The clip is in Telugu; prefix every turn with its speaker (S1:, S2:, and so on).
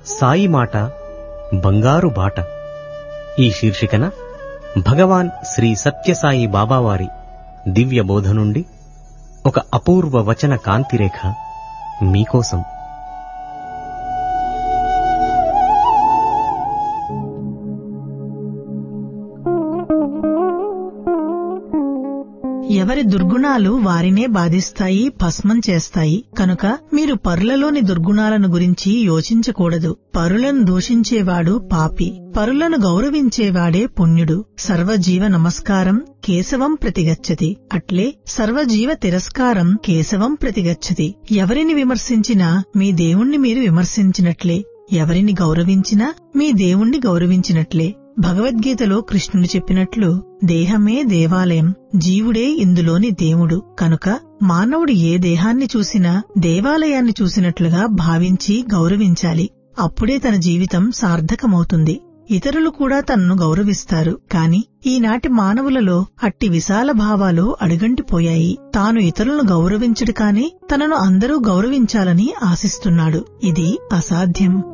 S1: సాయి మాట బంగారు బాట ఈ శీర్షికన భగవాన్ శ్రీ సత్యసాయి బాబావారి దివ్య బోధ నుండి ఒక అపూర్వ వచన కాంతిరేఖ మీకోసం
S2: ఎవరి దుర్గుణాలు వారినే బాధిస్తాయి భస్మం చేస్తాయి కనుక మీరు పరులలోని దుర్గుణాలను గురించి యోచించకూడదు పరులను దూషించేవాడు పాపి పరులను గౌరవించేవాడే పుణ్యుడు సర్వజీవ నమస్కారం కేశవం ప్రతిగచ్చతి అట్లే సర్వజీవ తిరస్కారం కేశవం ప్రతిగచ్చతి ఎవరిని విమర్శించినా మీ దేవుణ్ణి మీరు విమర్శించినట్లే ఎవరిని గౌరవించినా మీ దేవుణ్ణి గౌరవించినట్లే భగవద్గీతలో కృష్ణుడు చెప్పినట్లు దేహమే దేవాలయం జీవుడే ఇందులోని దేవుడు కనుక మానవుడు ఏ దేహాన్ని చూసినా దేవాలయాన్ని చూసినట్లుగా భావించి గౌరవించాలి అప్పుడే తన జీవితం సార్థకమవుతుంది ఇతరులు కూడా తనను గౌరవిస్తారు కాని ఈనాటి మానవులలో అట్టి విశాల భావాలు అడుగంటిపోయాయి తాను ఇతరులను గౌరవించడు కాని తనను అందరూ గౌరవించాలని ఆశిస్తున్నాడు ఇది అసాధ్యం